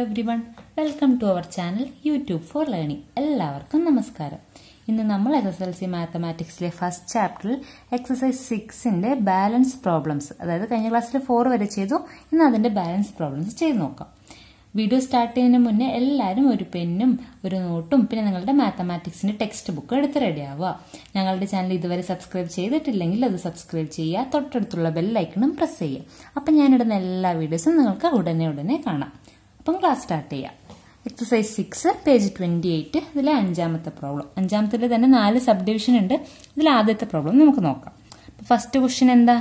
every everyone welcome to our channel YouTube for learning എല്ലാവർക്കും നമസ്കാരം ഇന്ന് നമ്മൾ എസ് എസ് എൽ സി മാത്തമാറ്റിക്സിലെ ഫസ്റ്റ് ചാപ്റ്ററിൽ എക്സസൈസ് സിക്സിന്റെ ബാലൻസ് പ്രോബ്ലംസ് അതായത് കഴിഞ്ഞ ക്ലാസ്സിൽ ഫോർ വരെ ചെയ്തു ഇന്ന് അതിന്റെ ബാലൻസ് പ്രോബ്ലംസ് ചെയ്ത് നോക്കാം വീഡിയോ സ്റ്റാർട്ട് ചെയ്യുന്നതിന് മുന്നേ എല്ലാവരും ഒരു പെന്നും ഒരു നോട്ടും പിന്നെ നിങ്ങളുടെ മാത്തമാറ്റിക്സിന്റെ ടെക്സ്റ്റ് ബുക്ക് എടുത്ത് റെഡിയാവുക ഞങ്ങളുടെ ചാനൽ ഇതുവരെ സബ്സ്ക്രൈബ് ചെയ്തിട്ടില്ലെങ്കിൽ അത് സബ്സ്ക്രൈബ് ചെയ്യുക തൊട്ടടുത്തുള്ള ബെല്ലൈക്കണും പ്രസ് ചെയ്യുക അപ്പം ഞാനിടുന്ന എല്ലാ വീഡിയോസും നിങ്ങൾക്ക് ഉടനെ ഉടനെ കാണാം അപ്പം ക്ലാസ് സ്റ്റാർട്ട് ചെയ്യാം exercise six page twenty eight ഇതിലെ അഞ്ചാമത്തെ പ്രോബ്ലം അഞ്ചാമത്തിൽ തന്നെ നാല് സബ് ഡിവിഷൻ ഉണ്ട് ഇതിൽ ആദ്യത്തെ പ്രോബ്ലം നമുക്ക് നോക്കാം ഫസ്റ്റ് ക്വസ്റ്റ്യൻ എന്താ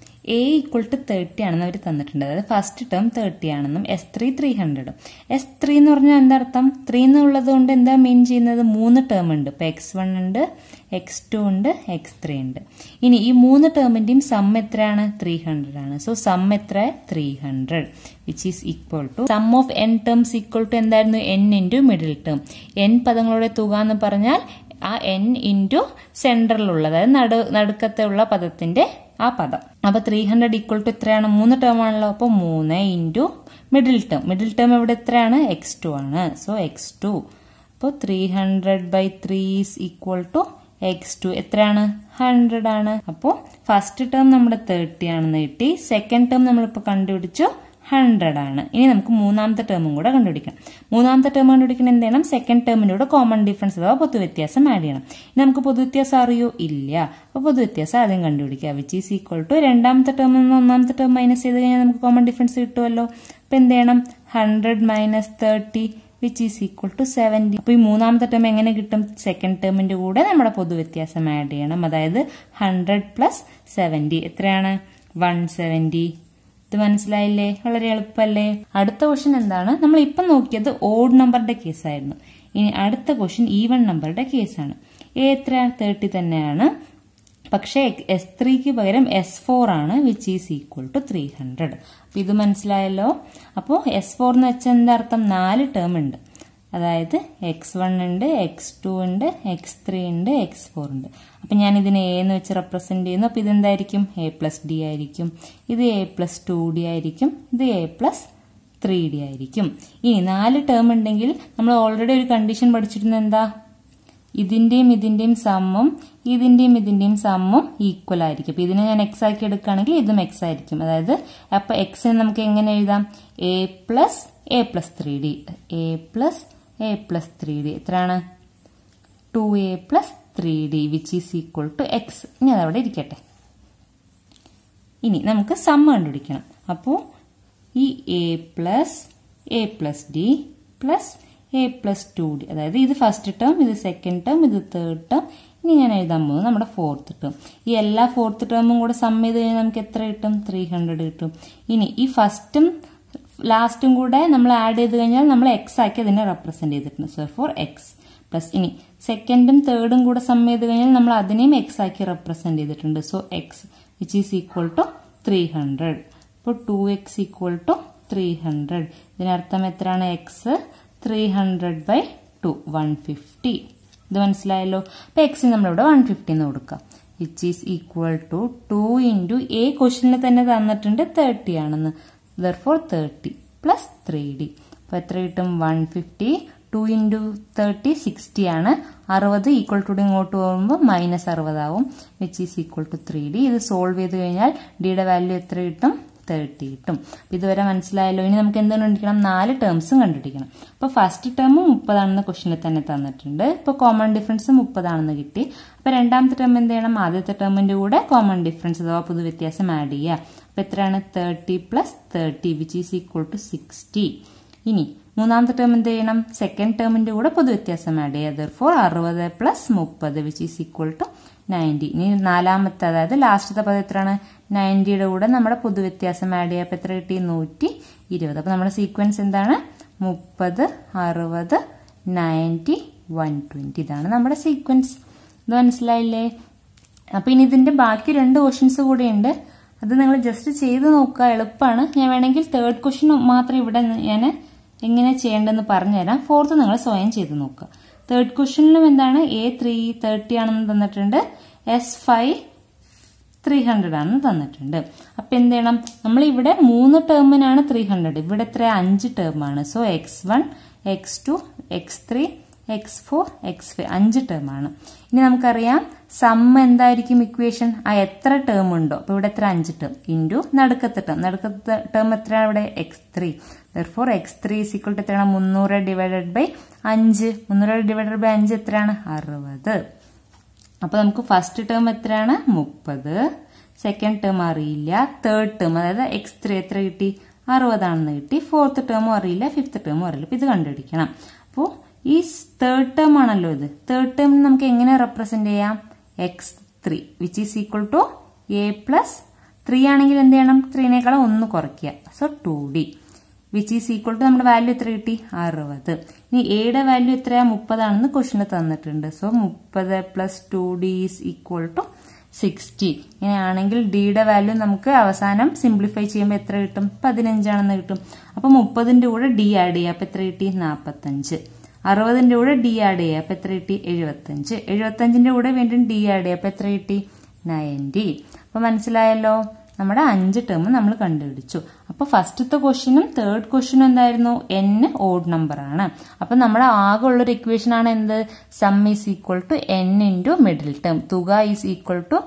എ ഈക്വൾ ടു തേർട്ടി ആണെന്ന് അവർ തന്നിട്ടുണ്ട് അതായത് ഫസ്റ്റ് ടേം തേർട്ടി ആണെന്നും എസ് ത്രീ ത്രീ ഹൺഡ്രഡും എസ് ത്രീ എന്ന് പറഞ്ഞാൽ എന്താ അർത്ഥം ത്രീ എന്നുള്ളത് കൊണ്ട് എന്താ മീൻ ചെയ്യുന്നത് മൂന്ന് ടേം ഉണ്ട് ഇപ്പൊ എക്സ് വൺ ഉണ്ട് എക്സ് ടു ഉണ്ട് എക്സ് ത്രീ ഉണ്ട് ഇനി ഈ മൂന്ന് ടേമിന്റെയും സം എത്രയാണ് ത്രീ ഹൺഡ്രഡ് ആണ് സോ സം എത്ര three hundred which is equal to sum of N terms equal to എന്തായിരുന്നു N into middle term N പദങ്ങളുടെ തുക എന്ന് പറഞ്ഞാൽ ആ എൻ ഇൻറ്റു സെൻട്രലിലുള്ള അതായത് നടു നടുക്കത്തെ ഉള്ള പദത്തിന്റെ ആ പദം അപ്പൊ ത്രീ ഹൺഡ്രഡ് ഈക്വൽ ടു എത്രയാണ് മൂന്ന് ടേം ആണല്ലോ അപ്പൊ മൂന്ന് into middle term middle term ഇവിടെ എത്രയാണ് എക്സ് ടു ആണ് സോ എക്സ് ടു അപ്പോൾ three hundred by three is equal to X two എത്രയാണ് ഹൺഡ്രഡ് ആണ് അപ്പോൾ ഫസ്റ്റ് ടേം നമ്മുടെ തേർട്ടി ആണെന്ന് കിട്ടി സെക്കൻഡ് ടേം നമ്മളിപ്പോൾ കണ്ടുപിടിച്ചു ഹൺഡ്രഡ് ആണ് ഇനി നമുക്ക് മൂന്നാമത്തെ ടേമും കൂടെ കണ്ടുപിടിക്കണം മൂന്നാമത്തെ ടേം കണ്ടുപിടിക്കണം എന്ത് ചെയ്യണം സെക്കൻഡ് ടേമിന്റെ കൂടെ കോമൺ ഡിഫറൻസ് അഥവാ പൊതുവ്യത്യാസം ആഡ് ചെയ്യണം ഇനി നമുക്ക് പൊതുവ്യത്യാസം അറിയോ ഇല്ല അപ്പോൾ പൊതുവ്യത്യാസം ആദ്യം കണ്ടുപിടിക്കുക വിച്ച് ഈസ് ഈക്വൽ ടു രണ്ടാമത്തെ ടേമിൽ നിന്ന് ഒന്നാമത്തെ ടേം മൈനസ് ചെയ്ത് കഴിഞ്ഞാൽ നമുക്ക് കോമൺ ഡിഫറൻസ് കിട്ടുമല്ലോ അപ്പൊ എന്ത് ചെയ്യണം hundred minus thirty which is equal to seventy അപ്പോൾ ഈ മൂന്നാമത്തെ ടേം എങ്ങനെ കിട്ടും സെക്കൻഡ് ടേമിന്റെ കൂടെ നമ്മുടെ പൊതുവ്യത്യാസം ആഡ് ചെയ്യണം അതായത് ഹൺഡ്രഡ് പ്ലസ് സെവൻറ്റി എത്രയാണ് വൺ സെവൻറ്റി ഇത് മനസ്സിലായില്ലേ വളരെ എളുപ്പമല്ലേ അടുത്ത ക്വസ്റ്റ്യൻ എന്താണ് നമ്മൾ ഇപ്പം നോക്കിയത് ഓഡ് നമ്പറുടെ കേസായിരുന്നു ഇനി അടുത്ത ക്വസ്റ്റ്യൻ ഈവൺ നമ്പറുടെ കേസാണ് എ എത്ര തേർട്ടി തന്നെയാണ് പക്ഷേ എസ് ത്രീക്ക് പകരം എസ് ഫോർ ആണ് which is equal to three hundred അപ്പൊ ഇത് മനസ്സിലായല്ലോ അപ്പോൾ എസ് ഫോർ എന്ന് വെച്ചാൽ എന്താ അർത്ഥം നാല് ടേം ഉണ്ട് അതായത് എക്സ് വൺ ഉണ്ട് എക്സ് ടു ഉണ്ട് എക്സ് ത്രീ ഉണ്ട് എക്സ് ഫോർ ഉണ്ട് അപ്പൊ ഞാൻ ഇതിനെ എ എന്ന് വെച്ച് റെപ്രസെന്റ് ചെയ്യുന്നു അപ്പൊ ഇതെന്തായിരിക്കും എ പ്ലസ് ഡി ആയിരിക്കും ഇത് എ പ്ലസ് ടു ഡി ആയിരിക്കും ഇത് എ പ്ലസ് ത്രീ ഡി ആയിരിക്കും ഇനി നാല് ടേം ഉണ്ടെങ്കിൽ നമ്മൾ ഓൾറെഡി ഒരു കണ്ടീഷൻ പഠിച്ചിരുന്നത് എന്താ ഇതിന്റെയും ഇതിന്റെയും സമ്മും ഇതിന്റെയും ഇതിന്റെയും സമ്മും ഈക്വൽ ആയിരിക്കും അപ്പൊ ഇതിനെ ഞാൻ എക്സ് ആക്കി എടുക്കുകയാണെങ്കിൽ ഇതും എക്സ് ആയിരിക്കും അതായത് അപ്പൊ എക്സിന് നമുക്ക് എങ്ങനെ എഴുതാം A plus A plus three D A plus A plus three D എത്രയാണ് two A plus three D which is equal to X ഇനി അതവിടെ ഇരിക്കട്ടെ ഇനി നമുക്ക് സം കണ്ടുപിടിക്കണം അപ്പോൾ ഈ A plus A plus D plus A plus two D അതായത് ഇത് ഫസ്റ്റ് ടേം ഇത് സെക്കൻഡ് ടേം ഇത് തേർഡ് ടേം ഇനി ഞാൻ എഴുതാൻ പോകുന്നത് നമ്മുടെ ഫോർത്ത് ടേം ഈ എല്ലാ ഫോർത്ത് ടേമും കൂടെ സം ചെയ്ത് കഴിഞ്ഞാൽ നമുക്ക് എത്ര കിട്ടും ത്രീ ഹൺഡ്രഡ് കിട്ടും ഇനി ഈ ഫസ്റ്റും ലാസ്റ്റും കൂടെ നമ്മൾ ആഡ് ചെയ്ത് കഴിഞ്ഞാൽ നമ്മൾ എക്സ് ആക്കി അതിനെ റെപ്രസെന്റ് ചെയ്തിട്ടുണ്ട് സോ ഫോർ എക്സ് പ്ലസ് ഇനി സെക്കൻഡും തേർഡും കൂടെ സം ചെയ്ത് കഴിഞ്ഞാൽ നമ്മൾ അതിനെയും എക്സ് ആക്കി റെപ്രസെന്റ് ചെയ്തിട്ടുണ്ട് so X which is equal to three hundred ഇപ്പോൾ two X equal to three hundred ഇതിനർത്ഥം എത്രയാണ് X three hundred by two one fifty ഇത് മനസ്സിലായല്ലോ അപ്പൊ എക്സിന് നമ്മളിവിടെ വൺ ഫിഫ്റ്റി എന്ന് കൊടുക്കാം which is equal to two into A ക്വസ്റ്റിന് തന്നെ തന്നിട്ടുണ്ട് തേർട്ടി ആണെന്ന് therefore thirty plus three D അപ്പൊ എത്ര കിട്ടും one fifty two into thirty sixty ആണ് അറുപത് ഈക്വൽ ടു ഇങ്ങോട്ട് പോകുമ്പോൾ minus അറുപതാവും which is equal to three D ഇത് സോൾവ് ചെയ്ത് കഴിഞ്ഞാൽ ഡിയുടെ വാല്യൂ എത്ര കിട്ടും തേർട്ടി കിട്ടും ഇതുവരെ മനസ്സിലായല്ലോ ഇനി നമുക്ക് എന്ത് കണ്ടുപിടിക്കണം നാല് ടേംസും കണ്ടുപിടിക്കണം അപ്പോൾ ഫസ്റ്റ് ടേം മുപ്പതാണെന്ന് ക്വസ്റ്റിനിൽ തന്നെ തന്നിട്ടുണ്ട് ഇപ്പോൾ കോമൺ ഡിഫറൻസ് മുപ്പതാണെന്ന് കിട്ടി അപ്പോൾ രണ്ടാമത്തെ ടേം എന്ത് ചെയ്യണം ആദ്യത്തെ ടേമിന്റെ കൂടെ കോമൺ ഡിഫറൻസ് അഥവാ പുതുവ്യത്യാസം ആഡ് ചെയ്യുക അപ്പോൾ എത്രയാണ് thirty plus thirty which is equal to sixty ഇനി മൂന്നാമത്തെ ടേം എന്ത് ചെയ്യണം സെക്കൻഡ് ടേമിന്റെ കൂടെ പൊതുവ്യത്യാസം ആഡ് ചെയ്യുക ഫോർ അറുപത് പ്ലസ് മുപ്പത് which is equal to ninety ഇനി നാലാമത്തെ അതായത് ലാസ്റ്റത്തെ പദം എത്രയാണ് നയൻറ്റിയുടെ കൂടെ നമ്മുടെ പൊതുവ്യത്യാസം ആഡ് ചെയ്യുക അപ്പോൾ എത്ര കിട്ടി നൂറ്റി ഇരുപത് അപ്പോൾ നമ്മുടെ സീക്വൻസ് എന്താണ് മുപ്പത് അറുപത് നയൻറ്റി വൺ ട്വൻറ്റി ഇതാണ് നമ്മുടെ സീക്വൻസ് ഇത് മനസ്സിലായില്ലേ അപ്പോൾ ഇനി ഇതിന്റെ ബാക്കി രണ്ട് ക്വസ്റ്റ്യൻസ് കൂടെയുണ്ട് അത് നിങ്ങൾ ജസ്റ്റ് ചെയ്ത് നോക്കുക എളുപ്പമാണ് ഞാൻ വേണമെങ്കിൽ തേർഡ് ക്വസ്റ്റ്യൻ മാത്രം ഇവിടെ ഞാൻ എങ്ങനെ ചെയ്യേണ്ടതെന്ന് പറഞ്ഞുതരാം ഫോർത്ത് നിങ്ങൾ സ്വയം ചെയ്ത് നോക്കുക തേർഡ് ക്വസ്റ്റ്യനിലും എന്താണ് എ ത്രീ തേർട്ടി ആണെന്ന് തന്നിട്ടുണ്ട് എസ് ഫൈവ് ത്രീ ഹൺഡ്രഡ് ആണെന്ന് തന്നിട്ടുണ്ട് അപ്പൊ എന്ത് ചെയ്യണം നമ്മൾ ഇവിടെ മൂന്ന് ടേമിനാണ് ത്രീ ഹൺഡ്രഡ് ഇവിടെ എത്ര അഞ്ച് ടേമാണ് so X one X two X three X four X five അഞ്ച് ടേമാണ് ഇനി നമുക്കറിയാം സം എന്തായിരിക്കും ഇക്വേഷൻ ആ എത്ര ടേം ഉണ്ടോ അപ്പൊ ഇവിടെ എത്ര അഞ്ച് ടേം ഇൻറ്റു നടുക്കത്തെ ടേം നടുക്കത്തെ ടേം എത്രയാണ് ഇവിടെ X three four X three equal to എത്രയാണ് മുന്നൂറ് ഡിവൈഡഡ് ബൈ അഞ്ച് മുന്നൂറ് ഡിവൈഡഡ് ബൈ അഞ്ച് എത്രയാണ് അറുപത് അപ്പൊ നമുക്ക് ഫസ്റ്റ് ടേം എത്രയാണ് മുപ്പത് സെക്കൻഡ് ടേം അറിയില്ല തേർഡ് ടേം അതായത് എക്സ് ത്രീ എത്ര കിട്ടി അറുപതാണെന്ന് കിട്ടി ഫോർത്ത് ടേമും അറിയില്ല ഫിഫ്ത്ത് ടേമും അറിയില്ല അപ്പൊ ഇത് കണ്ടുപിടിക്കണം അപ്പോൾ ഈ തേർഡ് ടേം ആണല്ലോ ഇത് തേർഡ് ടേം നമുക്ക് എങ്ങനെ റെപ്രസെന്റ് ചെയ്യാം X three which is equal to A plus three ആണെങ്കിൽ എന്ത് ചെയ്യണം ത്രീനേക്കാളും ഒന്ന് കുറയ്ക്കുക so two D which is equal to നമ്മുടെ വാല്യൂ എത്ര കിട്ടി അറുപത് ഇനി എയുടെ വാല്യൂ എത്രയാ മുപ്പതാണെന്ന് ക്വസ്റ്റിന് തന്നിട്ടുണ്ട് സോ മുപ്പത് plus two D is equal to sixty ഇങ്ങനെയാണെങ്കിൽ ഡിയുടെ വാല്യൂ നമുക്ക് അവസാനം സിംപ്ലിഫൈ ചെയ്യുമ്പോൾ എത്ര കിട്ടും പതിനഞ്ചാണെന്ന് കിട്ടും അപ്പൊ മുപ്പതിന്റെ കൂടെ ഡി ആഡ് ചെയ്യുക അപ്പൊ എത്ര കിട്ടി നാൽപ്പത്തഞ്ച് അറുപതിന്റെ കൂടെ ഡി ആഡ് ചെയ്യുക അപ്പൊ എത്ര കിട്ടി എഴുപത്തഞ്ച് എഴുപത്തഞ്ചിന്റെ കൂടെ വീണ്ടും ഡി ആഡ് ചെയ്യുക അപ്പൊ എത്ര കിട്ടി നയൻറ്റി അപ്പൊ മനസ്സിലായല്ലോ നമ്മുടെ അഞ്ച് ടേം നമ്മൾ കണ്ടുപിടിച്ചു അപ്പൊ ഫസ്റ്റത്തെ ക്വസ്റ്റ്യനും തേർഡ് ക്വസ്റ്റ്യനും എന്തായിരുന്നു എൻ ഓഡ് നമ്പർ ആണ് അപ്പൊ നമ്മുടെ ആകെ ഉള്ളൊരു ഇക്വേഷൻ ആണ് എന്ത് sum is equal to N into middle term തുക is equal to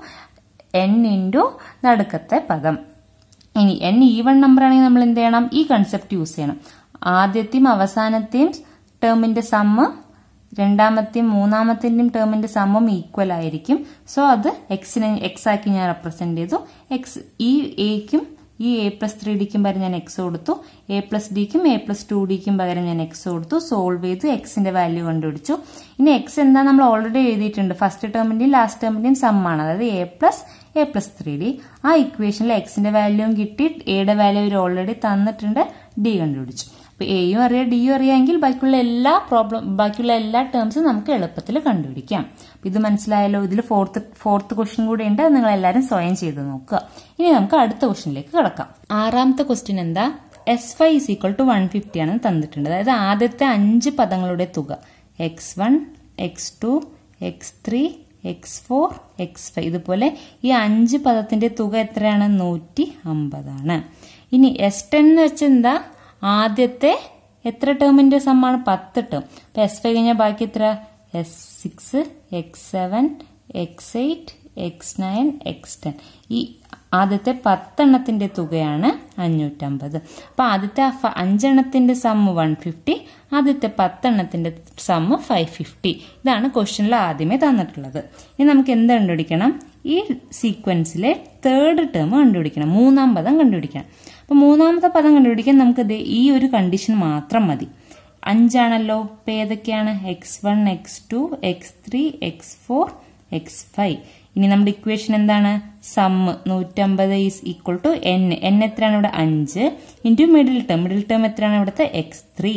N into നടുക്കത്തെ പദം ഇനി എൻ ഈവൺ നമ്പർ ആണെങ്കിൽ നമ്മൾ എന്ത് ചെയ്യണം ഈ കൺസെപ്റ്റ് യൂസ് ചെയ്യണം ആദ്യത്തെയും അവസാനത്തെയും ടേമിന്റെ സമ്മ് രണ്ടാമത്തെയും മൂന്നാമത്തെയും ടേമിന്റെ സമ്മം ഈക്വൽ ആയിരിക്കും സോ അത് എക്സിനെ എക്സ് ആക്കി ഞാൻ റെപ്രസെന്റ് ചെയ്തു എക്സ് ഈ എക്കും ഈ എ പ്ലസ് ത്രീ ഡിക്കും പകരം ഞാൻ എക്സ് കൊടുത്തു എ പ്ലസ് ഡിക്കും എ പ്ലസ് ടു ഡിക്കും പകരം ഞാൻ എക്സ് കൊടുത്തു സോൾവ് ചെയ്തു എക്സിന്റെ വാല്യൂ കണ്ടുപിടിച്ചു ഇനി എക്സ് എന്താ നമ്മൾ ഓൾറെഡി എഴുതിയിട്ടുണ്ട് ഫസ്റ്റ് ടേമിന്റെയും ലാസ്റ്റ് ടേമിന്റെയും സമ്മാണ് അതായത് A plus A plus three D ആ ഇക്വേഷനിൽ എക്സിന്റെ വാല്യൂവും കിട്ടി എയുടെ വാല്യൂ ഇവർ ഓൾറെഡി തന്നിട്ടുണ്ട് ഡി കണ്ടുപിടിച്ചു അപ്പൊ എയും അറിയാം ഡിയും അറിയാമെങ്കിൽ ബാക്കിയുള്ള എല്ലാ പ്രോബ്ലം ബാക്കിയുള്ള എല്ലാ ടേംസും നമുക്ക് എളുപ്പത്തിൽ കണ്ടുപിടിക്കാം അപ്പൊ ഇത് മനസ്സിലായല്ലോ ഇതിൽ ഫോർത്ത് ഫോർത്ത് ക്വസ്റ്റ്യൻ കൂടെ ഉണ്ട് അത് നിങ്ങൾ എല്ലാവരും സ്വയം ചെയ്ത് നോക്കുക ഇനി നമുക്ക് അടുത്ത ക്വസ്റ്റ്യനിലേക്ക് കിടക്കാം ആറാമത്തെ ക്വസ്റ്റ്യൻ എന്താ S five is equal to one fifty ആണ് തന്നിട്ടുണ്ട് അതായത് ആദ്യത്തെ അഞ്ച് പദങ്ങളുടെ തുക X one X two X three X four X five ഇതുപോലെ ഈ അഞ്ച് പദത്തിന്റെ തുക എത്രയാണ് നൂറ്റി അമ്പതാണ് ഇനി എസ് ടെൻ എന്ന് വെച്ചാൽ എന്താ ആദ്യത്തെ എത്ര ടേമിന്റെ സമ്മാണ് പത്ത് ടേം അപ്പൊ എസ് ഫൈവ് കഴിഞ്ഞാൽ ബാക്കി എത്ര S six X seven X eight X nine X ten ഈ ആദ്യത്തെ പത്തെണ്ണത്തിന്റെ തുകയാണ് അഞ്ഞൂറ്റമ്പത് അപ്പൊ ആദ്യത്തെ അഞ്ചെണ്ണത്തിന്റെ സമ്മ് വൺ ഫിഫ്റ്റി ആദ്യത്തെ പത്തെണ്ണത്തിന്റെ സമ്മ് ഫൈവ് ഫിഫ്റ്റി ഇതാണ് ക്വസ്റ്റ്യനിൽ ആദ്യമേ തന്നിട്ടുള്ളത് ഇനി നമുക്ക് എന്ത് കണ്ടുപിടിക്കണം ഈ സീക്വൻസിലെ തേർഡ് ടേം കണ്ടുപിടിക്കണം മൂന്നാം പദം കണ്ടുപിടിക്കണം അപ്പൊ മൂന്നാമത്തെ പദം കണ്ടുപിടിക്കാൻ നമുക്ക് ദേ ഈ ഒരു കണ്ടീഷൻ മാത്രം മതി അഞ്ചാണല്ലോ ഇപ്പൊ ഏതൊക്കെയാണ് X one X two X three X four X five ഇനി നമ്മുടെ ഇക്വേഷൻ എന്താണ് സമ്മ് നൂറ്റമ്പത് is equal to N N എത്രയാണ് ഇവിടെ അഞ്ച് into middle term middle term എത്രയാണ് ഇവിടുത്തെ എക്സ് ത്രീ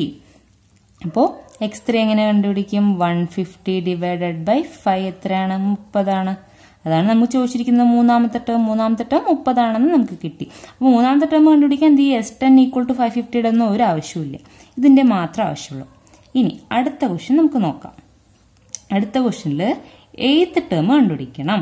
അപ്പോൾ എക്സ് ത്രീ എങ്ങനെ കണ്ടുപിടിക്കും one fifty divided by five എത്രയാണ് മുപ്പതാണ് അതാണ് നമുക്ക് ചോദിച്ചിരിക്കുന്നത് മൂന്നാമത്തെ ടേം മൂന്നാമത്തെ ടേം മുപ്പതാണെന്ന് നമുക്ക് കിട്ടി അപ്പോൾ മൂന്നാമത്തെ ടേം കണ്ടുപിടിക്കാൻ ഈ S ten equal to five ഫിഫ്റ്റിയുടെ ഒന്നും ഒരു ആവശ്യമില്ല ഇതിന്റെ മാത്രം ആവശ്യമുള്ളൂ ഇനി അടുത്ത ക്വസ്റ്റ്യൻ നമുക്ക് നോക്കാം അടുത്ത ക്വസ്റ്റ്യനിൽ എയ്ത്ത് ടേം കണ്ടുപിടിക്കണം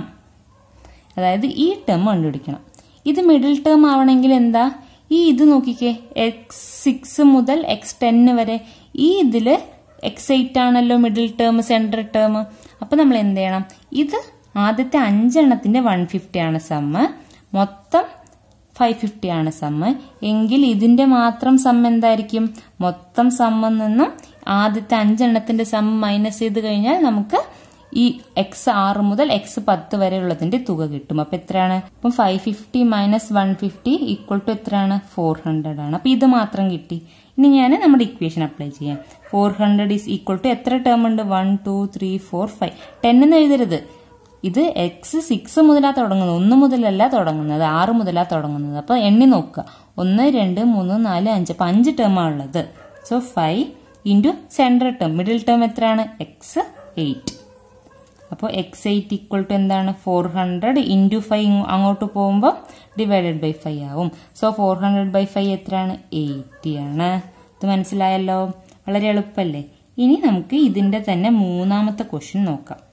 അതായത് ഈ ടേം കണ്ടുപിടിക്കണം ഇത് മിഡിൽ ടേം ആവണമെങ്കിൽ എന്താ ഈ ഇത് നോക്കിക്കേ എക്സ് സിക്സ് മുതൽ എക്സ് ടെന്ന് വരെ ഈ ഇതില് എക്സ് എയ്റ്റ് ആണല്ലോ മിഡിൽ ടേം സെൻട്രൽ ടേം അപ്പൊ നമ്മൾ എന്ത് ചെയ്യണം ഇത് ആദ്യത്തെ അഞ്ചെണ്ണത്തിന്റെ വൺ ഫിഫ്റ്റി ആണ് സമ്മ് മൊത്തം ഫൈവ് ഫിഫ്റ്റി ആണ് സമ്മ് എങ്കിൽ ഇതിന്റെ മാത്രം സം എന്തായിരിക്കും മൊത്തം സമ്മിൽ നിന്നും ആദ്യത്തെ അഞ്ചെണ്ണത്തിന്റെ സം മൈനസ് ചെയ്ത് കഴിഞ്ഞാൽ നമുക്ക് ഈ എക്സ് ആറ് മുതൽ എക്സ് പത്ത് വരെ ഉള്ളതിന്റെ തുക കിട്ടും അപ്പൊ എത്രയാണ് ഇപ്പം five fifty minus one fifty equal to എത്രയാണ് ഫോർ ഹൺഡ്രഡ് ആണ് അപ്പൊ ഇത് മാത്രം കിട്ടി ഇനി ഞാൻ നമ്മുടെ ഇക്വേഷൻ അപ്ലൈ ചെയ്യാം four hundred is equal to എത്ര ടേം ഉണ്ട് one two three four five ten എന്ന് എഴുതരുത് ഇത് എക്സ് സിക്സ് മുതലാ തുടങ്ങുന്നത് ഒന്ന് മുതലല്ല തുടങ്ങുന്നത് ആറ് മുതലാ തുടങ്ങുന്നത് അപ്പൊ എണ്ണി നോക്കുക ഒന്ന് രണ്ട് മൂന്ന് നാല് അഞ്ച് അപ്പൊ അഞ്ച് ടേമാണ് ഉള്ളത് so five into central term middle term എത്രയാണ് എക്സ് എയ്റ്റ് അപ്പോൾ എക്സ് എയ്റ്റ് ഈക്വൽ ടു എന്താണ് ഫോർ ഹൺഡ്രഡ് ഇൻറ്റു ഫൈവ് അങ്ങോട്ട് പോകുമ്പോൾ ഡിവൈഡഡ് ബൈ ഫൈവ് ആവും so four hundred by five എത്രയാണ് എയ്റ്റി ആണ് ഇത് മനസ്സിലായല്ലോ വളരെ എളുപ്പമല്ലേ ഇനി നമുക്ക് ഇതിന്റെ തന്നെ മൂന്നാമത്തെ ക്വസ്റ്റ്യൻ നോക്കാം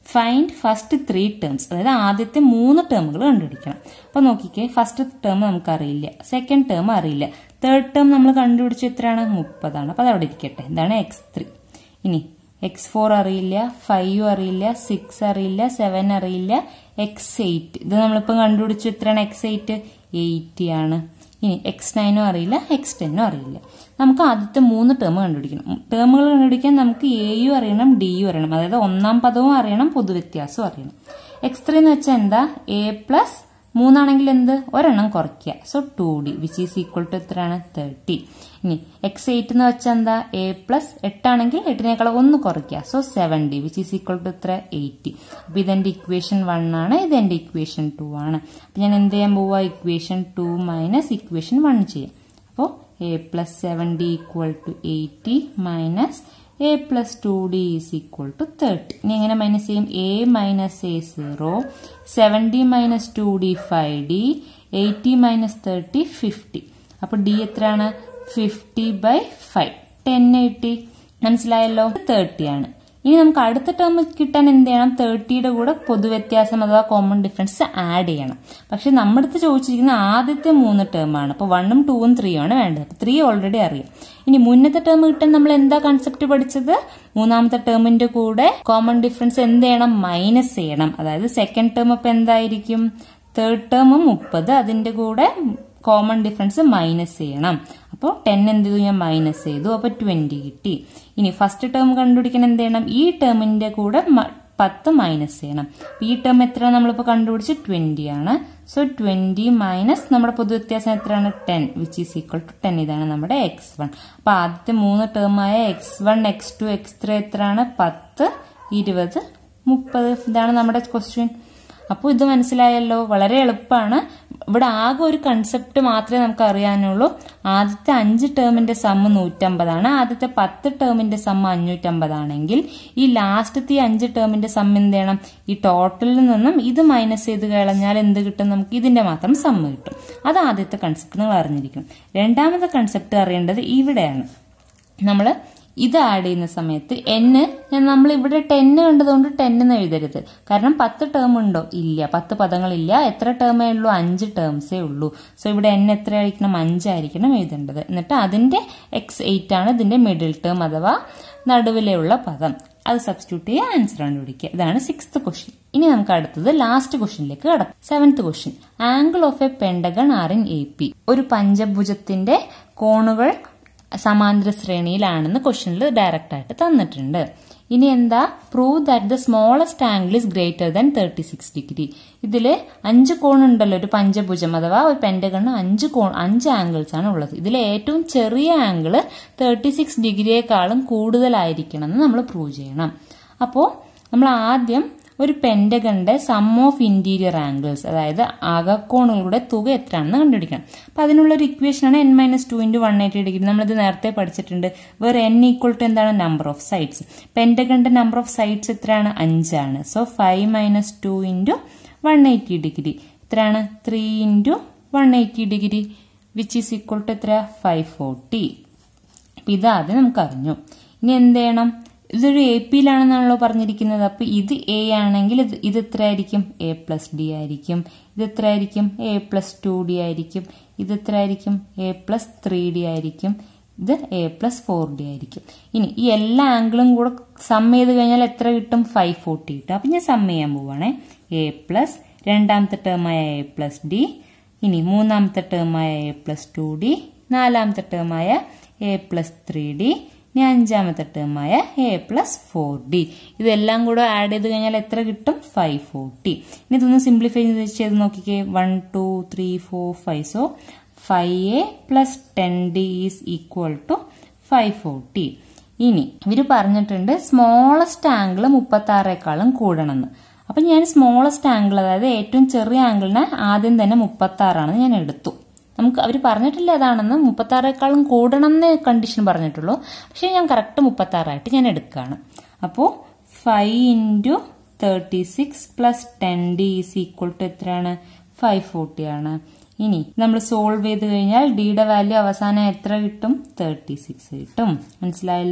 ഫൈൻഡ് ഫസ്റ്റ് ത്രീ ടേംസ് അതായത് ആദ്യത്തെ മൂന്ന് ടേമുകൾ കണ്ടുപിടിക്കണം അപ്പൊ നോക്കിക്കേ ഫസ്റ്റ് ടേം നമുക്കറിയില്ല സെക്കൻഡ് ടേം അറിയില്ല തേർഡ് ടേം നമ്മൾ കണ്ടുപിടിച്ച എത്രയാണ് മുപ്പതാണ് അപ്പൊ അത് അവിടെ ഇരിക്കട്ടെ ഇതാണ് എക്സ് ത്രീ ഇനി എക്സ് ഫോർ അറിയില്ല ഫൈവ് അറിയില്ല സിക്സ് അറിയില്ല സെവൻ അറിയില്ല എക്സ് എയ്റ്റ് ഇത് നമ്മളിപ്പോൾ കണ്ടുപിടിച്ചു എത്രയാണ് എക്സ് എയ്റ്റ് എയ്റ്റി ആണ് ഇനി എക്സ് നയനും അറിയില്ല എക്സ് ടെന്നും അറിയില്ല നമുക്ക് ആദ്യത്തെ മൂന്ന് ടേം കണ്ടുപിടിക്കണം ടേമുകൾ കണ്ടുപിടിക്കാൻ നമുക്ക് എയും അറിയണം ഡിയും അറിയണം അതായത് ഒന്നാം പദവും അറിയണം പൊതുവ്യത്യാസവും അറിയണം എക്സ് ത്രീ എന്ന് വെച്ചാൽ എന്താ എ പ്ലസ് മൂന്നാണെങ്കിൽ എന്ത് ഒരെണ്ണം കുറയ്ക്കുക so two D which is equal to എത്രയാണ് തേർട്ടി ഇനി എക്സ് എയ്റ്റ് എന്ന് വെച്ചാൽ എന്താ എ പ്ലസ് എട്ടാണെങ്കിൽ എട്ടിനേക്കാൾ ഒന്ന് കുറയ്ക്കുക so seven D which is equal to എത്ര എയ്റ്റി അപ്പൊ ഇതെന്റെ ഇക്വേഷൻ വൺ ആണ് ഇതെന്റെ ഇക്വേഷൻ ടു ആണ് അപ്പൊ ഞാൻ എന്ത് ചെയ്യാൻ പോവാ equation two minus equation one ചെയ്യാം അപ്പോൾ A plus seven D equal to eighty minus A plus two D is equal to thirty ഇനി എങ്ങനെ മൈനസ് ചെയ്യും A minus A zero seven D minus two D five D eighty minus thirty fifty അപ്പൊ D എത്രയാണ് fifty by five ten കിട്ടി മനസ്സിലായല്ലോ thirty ആണ് ഇനി നമുക്ക് അടുത്ത ടേം കിട്ടാൻ എന്ത് ചെയ്യണം തേർട്ടിയുടെ കൂടെ പൊതുവ്യത്യാസം അഥവാ കോമൺ ഡിഫറൻസ് ആഡ് ചെയ്യണം പക്ഷെ നമ്മുടെ അടുത്ത് ചോദിച്ചിരിക്കുന്ന ആദ്യത്തെ മൂന്ന് ടേമാണ് അപ്പോൾ വണ്ണും ടൂവും ത്രീയും ആണ് വേണ്ടത് അപ്പോൾ ത്രീ ഓൾറെഡി അറിയാം ഇനി മുന്നത്തെ ടേം കിട്ടാൻ നമ്മൾ എന്താ കൺസെപ്റ്റ് പഠിച്ചത് മൂന്നാമത്തെ ടേമിന്റെ കൂടെ കോമൺ ഡിഫറൻസ് എന്ത് ചെയ്യണം മൈനസ് ചെയ്യണം അതായത് സെക്കൻഡ് ടേം ഇപ്പൊ എന്തായിരിക്കും തേർഡ് ടേം മുപ്പത് അതിന്റെ കൂടെ കോമൺ ഡിഫറൻസ് മൈനസ് ചെയ്യണം അപ്പോൾ ടെൻ എന്ത് ചെയ്തു ഞാൻ മൈനസ് ചെയ്തു അപ്പോൾ ട്വന്റി കിട്ടി ഇനി ഫസ്റ്റ് ടേം കണ്ടുപിടിക്കാൻ എന്ത് ചെയ്യണം ഈ ടേമിന്റെ കൂടെ പത്ത് മൈനസ് ചെയ്യണം ഈ ടേം എത്ര നമ്മളിപ്പോൾ കണ്ടുപിടിച്ച് ട്വന്റി ആണ് സോ ട്വന്റി മൈനസ് നമ്മുടെ പൊതുവ്യത്യാസം എത്രയാണ് ten which is equal to ten ഇതാണ് നമ്മുടെ എക്സ് വൺ അപ്പൊ ആദ്യത്തെ മൂന്ന് ടേമായ X one X two X three എത്രയാണ് പത്ത് ഇരുപത് മുപ്പത് ഇതാണ് നമ്മുടെ ക്വസ്റ്റ്യൻ അപ്പോൾ ഇത് മനസ്സിലായല്ലോ വളരെ എളുപ്പമാണ് ഇവിടെ ആകെ ഒരു കൺസെപ്റ്റ് മാത്രമേ നമുക്ക് അറിയാനുള്ളൂ ആദ്യത്തെ അഞ്ച് ടേമിന്റെ സമ്മ് നൂറ്റമ്പതാണ് ആദ്യത്തെ പത്ത് ടേമിന്റെ സമ്മ് അഞ്ഞൂറ്റമ്പതാണെങ്കിൽ ഈ ലാസ്റ്റത്തെ ഈ അഞ്ച് ടേമിന്റെ സമ്മ് എന്ത് ചെയ്യണം ഈ ടോട്ടലിൽ നിന്നും ഇത് മൈനസ് ചെയ്ത് കളഞ്ഞാൽ എന്ത് കിട്ടും നമുക്ക് ഇതിന്റെ മാത്രം സമ്മ് കിട്ടും അത് ആദ്യത്തെ കൺസെപ്റ്റ് നിങ്ങൾ അറിഞ്ഞിരിക്കും രണ്ടാമത്തെ കൺസെപ്റ്റ് അറിയേണ്ടത് ഇവിടെയാണ് നമ്മൾ ഇത് ആഡ് ചെയ്യുന്ന സമയത്ത് എന്ന് ഞാൻ നമ്മൾ ഇവിടെ ടെന്ന് കണ്ടതുകൊണ്ട് ടെന്ന് എഴുതരുത് കാരണം പത്ത് ടേം ഉണ്ടോ ഇല്ല പത്ത് പദങ്ങളില്ല എത്ര ടേമേ ഉള്ളൂ അഞ്ച് ടേംസേ ഉള്ളൂ സോ ഇവിടെ എൻ എത്ര ആയിരിക്കണം അഞ്ചായിരിക്കണം എഴുതേണ്ടത് എന്നിട്ട് അതിന്റെ എക്സ് എയ്റ്റ് ആണ് ഇതിന്റെ മിഡിൽ ടേം അഥവാ നടുവിലെയുള്ള പദം അത് സബ്സ്റ്റിറ്റ്യൂട്ട് ചെയ്യുക ആൻസർ കണ്ടുപിടിക്കുക ഇതാണ് സിക്സ്ത് ക്വസ്റ്റ്യൻ ഇനി നമുക്ക് അടുത്തത് ലാസ്റ്റ് ക്വസ്റ്റ്യനിലേക്ക് കടക്കാം seventh question angle of a pentagon are in A P ഒരു പഞ്ചഭുജത്തിന്റെ കോണുകൾ സമാന്തര ശ്രേണിയിലാണെന്ന് ക്വസ്റ്റ്യനിൽ ഡയറക്റ്റ് ആയിട്ട് തന്നിട്ടുണ്ട് ഇനി എന്താ prove that the smallest angle is greater than thirty six degree ഇതില് അഞ്ച് കോൺ ഉണ്ടല്ലോ ഒരു പഞ്ചഭുജം അഥവാ ഒരു പെന്റഗണ് അഞ്ച് കോൺ അഞ്ച് ആംഗിൾസ് ആണ് ഉള്ളത് ഇതിൽ ഏറ്റവും ചെറിയ ആംഗിൾ തേർട്ടി സിക്സ് ഡിഗ്രിയേക്കാളും കൂടുതലായിരിക്കണം എന്ന് നമ്മൾ പ്രൂവ് ചെയ്യണം അപ്പോൾ നമ്മൾ ആദ്യം ഒരു പെന്റഗന്റെ സം ഓഫ് ഇന്റീരിയർ ആംഗിൾസ് അതായത് അകക്കോണുകളുടെ തുക എത്രയാണെന്ന് കണ്ടുപിടിക്കണം അപ്പൊ അതിനുള്ള ഒരു ഇക്വേഷൻ ആണ് N minus two into one eighty degree നമ്മളിത് നേരത്തെ പഠിച്ചിട്ടുണ്ട് വേറെ എൻ ഈക്വൽ ടു എന്താണ് നമ്പർ ഓഫ് സൈഡ്സ് പെന്റഗന്റെ നമ്പർ ഓഫ് സൈഡ്സ് എത്രയാണ് അഞ്ചാണ് so five minus two into one eighty degree എത്രയാണ് three into one eighty degree which is equal to എത്ര ഫൈവ് ഫോർട്ടി അപ്പൊ ഇതാദ്യം നമുക്ക് അറിഞ്ഞു ഇനി എന്ത് ചെയ്യണം ഇതൊരു എ പിയിലാണെന്നാണല്ലോ പറഞ്ഞിരിക്കുന്നത് അപ്പൊ ഇത് എ ആണെങ്കിൽ ഇത് ഇത് എത്ര ആയിരിക്കും എ പ്ലസ് ഡി ആയിരിക്കും ഇത് എത്ര ആയിരിക്കും എ പ്ലസ് ടു ഡി ആയിരിക്കും ഇത് എത്ര ആയിരിക്കും എ പ്ലസ് ത്രീ ഡി ആയിരിക്കും ഇത് എ പ്ലസ് ഫോർ ഡി ആയിരിക്കും ഇനി ഈ എല്ലാ ആംഗിളും കൂടെ സം ചെയ്ത് കഴിഞ്ഞാൽ എത്ര കിട്ടും ഫൈവ് ഫോർട്ടി കിട്ടും അപ്പൊ ഞാൻ സം ചെയ്യാൻ പോവാണേ എ പ്ലസ് രണ്ടാമത്തെ ടേമായ എ പ്ലസ് ഡി ഇനി മൂന്നാമത്തെ ടേമായ എ പ്ലസ് ടു ഡി നാലാമത്തെ ടേമായ എ പ്ലസ് ത്രീ ഡി ഇനി അഞ്ചാമത്തെ ടേമായ എ പ്ലസ് ഫോർ ഡി ഇതെല്ലാം കൂടെ ആഡ് ചെയ്ത് കഴിഞ്ഞാൽ എത്ര കിട്ടും ഫൈവ് ഫോർട്ടി ഇനി ഇതൊന്ന് സിംപ്ലിഫൈ ചെയ്ത് നോക്കിക്കേ one two three four five so five A plus ten D is equal to five forty ഇനി ഇവർ പറഞ്ഞിട്ടുണ്ട് സ്മോളസ്റ്റ് ആംഗിൾ മുപ്പത്തി ആറേക്കാളും കൂടണമെന്ന് അപ്പൊ ഞാൻ സ്മോളസ്റ്റ് ആംഗിൾ അതായത് ഏറ്റവും ചെറിയ ആംഗിളിനെ ആദ്യം തന്നെ മുപ്പത്തി ആറാണെന്ന് ഞാൻ എടുത്തു നമുക്ക് അവർ പറഞ്ഞിട്ടില്ല അതാണെന്ന് മുപ്പത്തി ആറേക്കാളും കൂടണം എന്ന് കണ്ടീഷൻ പറഞ്ഞിട്ടുള്ളൂ പക്ഷെ ഞാൻ കറക്റ്റ് മുപ്പത്തി ആറായിട്ട് ഞാൻ എടുക്കുകയാണ് അപ്പോൾ five into thirty six plus ten D is equal to എത്രയാണ് ഫൈവ് ഫോർട്ടി ആണ് ഇനി നമ്മൾ സോൾവ് ചെയ്ത് കഴിഞ്ഞാൽ ഡിയുടെ വാല്യൂ അവസാനം എത്ര കിട്ടും തേർട്ടി സിക്സ് കിട്ടും മനസ്സിലായല്ലോ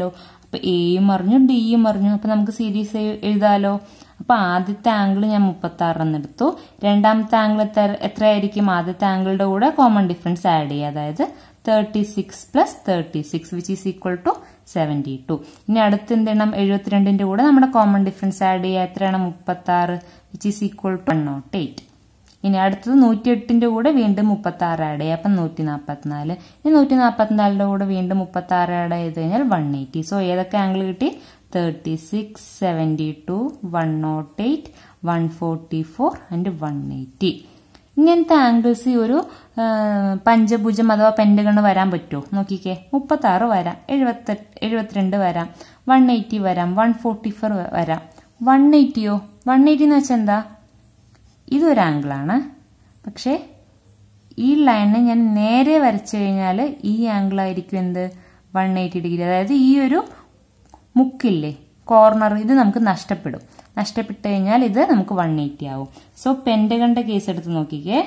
അപ്പൊ എയും അറിഞ്ഞു ഡിയും അറിഞ്ഞു അപ്പൊ നമുക്ക് സീരീസ് എഴുതാലോ അപ്പൊ ആദ്യത്തെ ആംഗിൾ ഞാൻ മുപ്പത്തി ആറെന്ന് എടുത്തു രണ്ടാമത്തെ ആംഗിൾ എത്ര എത്രയായിരിക്കും ആദ്യത്തെ ആംഗിളുടെ കൂടെ കോമൺ ഡിഫറൻസ് ആഡ് ചെയ്യുക അതായത് thirty six plus thirty six which is equal to seventy two ഇനി അടുത്ത് എന്ത് ചെയ്യണം എഴുപത്തിരണ്ടിന്റെ കൂടെ നമ്മുടെ കോമൺ ഡിഫറൻസ് ആഡ് ചെയ്യുക എത്രയാണ് മുപ്പത്തി ആറ് which is equal to one nought eight ഇനി അടുത്തത് നൂറ്റി എട്ടിന്റെ കൂടെ വീണ്ടും മുപ്പത്തി ആറ് ആഡ് ചെയ്യുക അപ്പം നൂറ്റി നാൽപ്പത്തിനാല് ഇനി നൂറ്റി നാൽപ്പത്തിനാലിന്റെ കൂടെ വീണ്ടും മുപ്പത്തി ആറ് ആഡ് ചെയ്ത് കഴിഞ്ഞാൽ വൺ എയ്റ്റി സോ ഏതൊക്കെ ആംഗിൾ കിട്ടി thirty six seventy two one nought eight one forty four and one eighty ഇങ്ങനത്തെ ആംഗിൾസ് ഈ ഒരു ആ, പഞ്ചഭുജം അഥവാ പെൻഡഗണ് വരാൻ പറ്റുമോ നോക്കിക്കേ മുപ്പത്തി ആറ് വരാം എഴുപത്തി എഴുപത്തിരണ്ട് വരാം വൺ എയ്റ്റി വരാം വൺ ഫോർട്ടി ഫോർ വരാം വൺ എയ്റ്റിയോ വൺ എയ്റ്റി എന്ന് വെച്ചാൽ എന്താ ഇതൊരു ആംഗിളാണ് പക്ഷേ ഈ ലൈനെ ഞാൻ നേരെ വരച്ചു കഴിഞ്ഞാൽ ഈ ആംഗിൾ ആയിരിക്കും എന്ത് വൺ എയ്റ്റി ഡിഗ്രി അതായത് ഈ ഒരു മുക്കില്ലേ കോർണർ ഇത് നമുക്ക് നഷ്ടപ്പെടും നഷ്ടപ്പെട്ട് കഴിഞ്ഞാൽ ഇത് നമുക്ക് വൺ എയ്റ്റി ആവും സോ പെൻഡഗണിന്റെ കേസ് എടുത്ത് നോക്കിക്കേ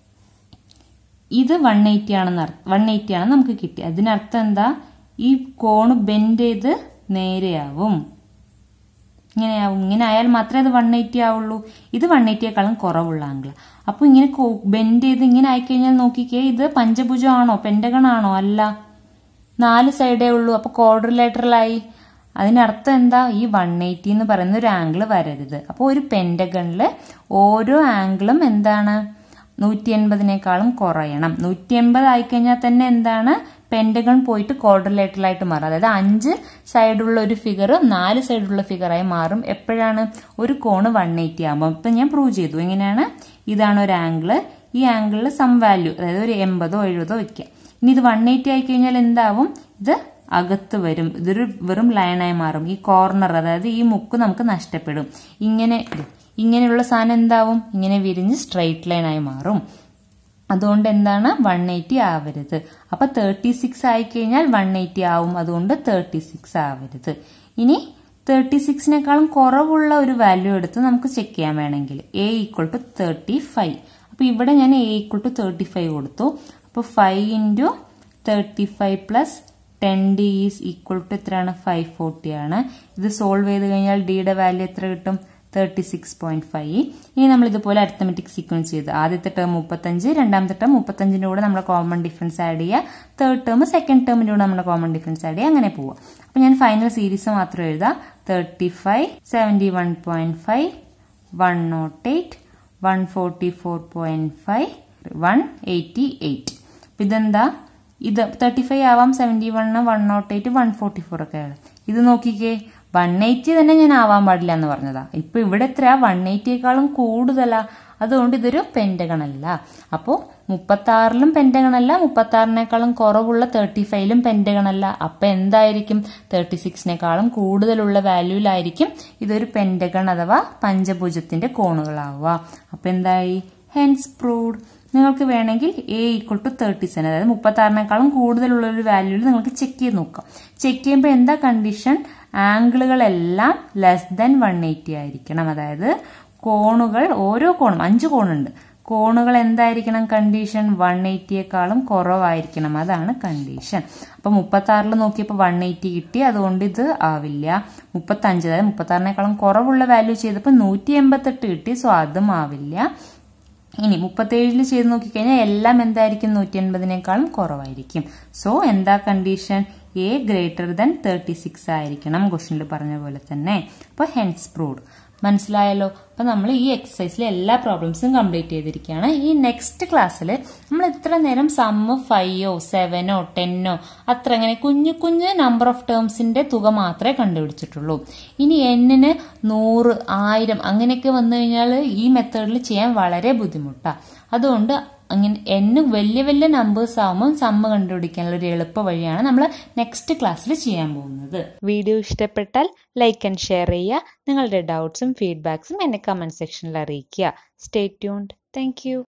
ഇത് വൺ എയ്റ്റി ആണെന്ന് വൺ എയ്റ്റി ആണ് നമുക്ക് കിട്ടി അതിനർത്ഥം എന്താ ഈ കോണ് ബെൻഡ് ചെയ്ത് നേരെയാവും ഇങ്ങനെയാവും ഇങ്ങനെ ആയാൽ മാത്രമേ അത് വൺ എയ്റ്റി ആവുള്ളൂ ഇത് വൺ എയ്റ്റിയേക്കാളും കുറവുള്ള ആംഗിൾ അപ്പൊ ഇങ്ങനെ ബെൻഡ് ചെയ്ത് ഇങ്ങനെ ആയിക്കഴിഞ്ഞാൽ നോക്കിക്കേ ഇത് പഞ്ചഭുജമാണോ പെൻഡഗൺ ആണോ അല്ല നാല് സൈഡേ ഉള്ളൂ അപ്പൊ ക്വാഡ്രിലേറ്ററലായി അതിനർത്ഥം എന്താ ഈ വൺ എയ്റ്റി എന്ന് പറയുന്ന ഒരു ആംഗിൾ വരരുത് അപ്പോൾ ഒരു പെൻഡഗണില് ഓരോ ആംഗിളും എന്താണ് നൂറ്റി എൺപതിനേക്കാളും കുറയണം നൂറ്റി എൺപത് ആയിക്കഴിഞ്ഞാൽ തന്നെ എന്താണ് പെൻഡഗൺ പോയിട്ട് ക്വാഡ്രിലേറ്ററലായിട്ട് മാറും അതായത് അഞ്ച് സൈഡുള്ള ഒരു ഫിഗർ നാല് സൈഡുള്ള ഫിഗറായി മാറും എപ്പോഴാണ് ഒരു കോണ് വൺ എയ്റ്റി ആകുമ്പോൾ ഇപ്പം ഞാൻ പ്രൂവ് ചെയ്തു എങ്ങനെയാണ് ഇതാണ് ഒരു ആംഗിള് ഈ ആംഗിളിൽ സം വാല്യൂ അതായത് ഒരു എൺപതോ എഴുപതോ വെക്കാം ഇനി ഇത് വൺ എയ്റ്റി ആയി കഴിഞ്ഞാൽ എന്താവും ഇത് അകത്ത് വരും ഇതൊരു വെറും ലൈനായി മാറും ഈ കോർണർ അതായത് ഈ മുക്ക് നമുക്ക് നഷ്ടപ്പെടും ഇങ്ങനെ ഇത് ഇങ്ങനെയുള്ള സാധനം എന്താവും ഇങ്ങനെ വിരിഞ്ഞ് സ്ട്രെയിറ്റ് ലൈനായി മാറും അതുകൊണ്ട് എന്താണ് വൺ എയ്റ്റി ആവരുത് അപ്പൊ തേർട്ടി സിക്സ് ആയി കഴിഞ്ഞാൽ വൺ എയ്റ്റി ആവും അതുകൊണ്ട് തേർട്ടി സിക്സ് ആവരുത് ഇനി തേർട്ടി സിക്സിനേക്കാളും കുറവുള്ള ഒരു വാല്യൂ എടുത്ത് നമുക്ക് ചെക്ക് ചെയ്യാൻ വേണമെങ്കിൽ a equal to thirty five അപ്പൊ ഇവിടെ ഞാൻ a equal to thirty five കൊടുത്തു അപ്പൊ five into thirty five plus ten D is equal to എത്രയാണ് ഫൈവ് ഫോർട്ടി ആണ് ഇത് സോൾവ് ചെയ്ത് കഴിഞ്ഞാൽ ഡിയുടെ വാല്യൂ എത്ര കിട്ടും തേർട്ടി സിക്സ് പോയിന്റ് ഫൈവ് ഇനി നമ്മൾ ഇതുപോലെ അരിത്തമെറ്റിക് സീക്വൻസ് ചെയ്ത് ആദ്യത്തെ ടേം മുപ്പത്തഞ്ച് രണ്ടാമത്തെ ടേം മുപ്പത്തഞ്ചിന്റെ കൂടെ നമ്മൾ കോമൺ ഡിഫറൻസ് ആഡ് ചെയ്യുക തേർഡ് ടേം സെക്കൻഡ് ടേമിന്റെ കൂടെ നമ്മൾ കോമൺ ഡിഫറൻസ് ആഡ് ചെയ്യുക അങ്ങനെ പോവുക അപ്പൊ ഞാൻ ഫൈനൽ സീരീസ് മാത്രം എഴുതാം thirty five seventy one point five one nought eight one forty four point five one eighty eight അപ്പൊ ഇതെന്താ ഇത് തേർട്ടി ഫൈവ് ആവാം seventy one one nought eight one forty four ഒക്കെ ആണ് ഇത് നോക്കിക്കേ വൺ എയ്റ്റി തന്നെ ഞാൻ ആവാൻ പാടില്ല എന്ന് പറഞ്ഞതാ ഇപ്പൊ ഇവിടെ എത്ര വൺ എയ്റ്റിയേക്കാളും കൂടുതലാ അതുകൊണ്ട് ഇതൊരു പെന്റഗൺ അല്ല അപ്പോൾ മുപ്പത്തി ആറിലും പെന്റഗൺ അല്ല മുപ്പത്തി ആറിനേക്കാളും കുറവുള്ള തേർട്ടി ഫൈവിലും പെന്റഗൺ അല്ല അപ്പൊ എന്തായിരിക്കും തേർട്ടി സിക്സിനേക്കാളും കൂടുതലുള്ള വാല്യൂലായിരിക്കും ഇതൊരു പെന്റഗൺ അഥവാ പഞ്ചഭുജത്തിന്റെ കോണുകളാവുക അപ്പൊ എന്തായി ഹെൻസ് പ്രൂവ്ഡ് നിങ്ങൾക്ക് വേണമെങ്കിൽ a equal to thirty seven അതായത് മുപ്പത്തി ആറിനേക്കാളും കൂടുതലുള്ള ഒരു വാല്യൂവിൽ നിങ്ങൾക്ക് ചെക്ക് ചെയ്ത് നോക്കാം ചെക്ക് ചെയ്യുമ്പോൾ എന്താ കണ്ടീഷൻ ആംഗിളുകളെല്ലാം ലെസ് ദൻ വൺ എയ്റ്റി ആയിരിക്കണം അതായത് കോണുകൾ ഓരോ കോണും അഞ്ച് കോണുണ്ട് കോണുകൾ എന്തായിരിക്കണം കണ്ടീഷൻ വൺ എയ്റ്റിയേക്കാളും കുറവായിരിക്കണം അതാണ് കണ്ടീഷൻ അപ്പൊ മുപ്പത്തി ആറിൽ നോക്കിയപ്പോൾ വൺ എയ്റ്റി കിട്ടി അതുകൊണ്ട് ഇത് ആവില്ല മുപ്പത്തി അഞ്ച് അതായത് മുപ്പത്തി ആറിനേക്കാളും കുറവുള്ള വാല്യൂ ചെയ്തപ്പോൾ നൂറ്റി എൺപത്തെട്ട് കിട്ടി സോ അതും ആവില്ല ഇനി മുപ്പത്തേഴിൽ ചെയ്ത് നോക്കിക്കഴിഞ്ഞാൽ എല്ലാം എന്തായിരിക്കും നൂറ്റി എൺപതിനേക്കാളും കുറവായിരിക്കും സോ എന്താ condition a greater than thirty six ആയിരിക്കണം ക്വസ്റ്റനിൽ പറഞ്ഞ പോലെ തന്നെ അപ്പോൾ ഹെൻസ് പ്രൂവ്ഡ് മനസ്സിലായല്ലോ അപ്പൊ നമ്മൾ ഈ എക്സസൈസിലെ എല്ലാ പ്രോബ്ലംസും കംപ്ലീറ്റ് ചെയ്തിരിക്കുകയാണ് ഈ നെക്സ്റ്റ് ക്ലാസ്സിൽ നമ്മൾ ഇത്ര നേരം സമ്മ് ഫൈവോ സെവനോ ടെന്നോ അത്ര അങ്ങനെ കുഞ്ഞു കുഞ്ഞു നമ്പർ ഓഫ് ടേംസിന്റെ തുക മാത്രമേ കണ്ടുപിടിച്ചിട്ടുള്ളൂ ഇനി എന്നിന് നൂറ് ആയിരം അങ്ങനെയൊക്കെ വന്നു കഴിഞ്ഞാൽ ഈ മെത്തേഡിൽ ചെയ്യാൻ വളരെ ബുദ്ധിമുട്ടാണ് അതുകൊണ്ട് അങ്ങനെ എന്ന് വലിയ വലിയ നമ്പേഴ്സ് ആവുമ്പോൾ സമ്മ കണ്ടുപിടിക്കാനുള്ള ഒരു എളുപ്പ വഴിയാണ് നമ്മൾ നെക്സ്റ്റ് ക്ലാസ്സിൽ ചെയ്യാൻ പോകുന്നത് വീഡിയോ ഇഷ്ടപ്പെട്ടാൽ ലൈക്ക് ആൻഡ് ഷെയർ ചെയ്യുക നിങ്ങളുടെ ഡൗട്ട്സും ഫീഡ്ബാക്സും എന്നെ കമന്റ് സെക്ഷനിൽ അറിയിക്കുക സ്റ്റേ ട്യൂൺഡ് താങ്ക്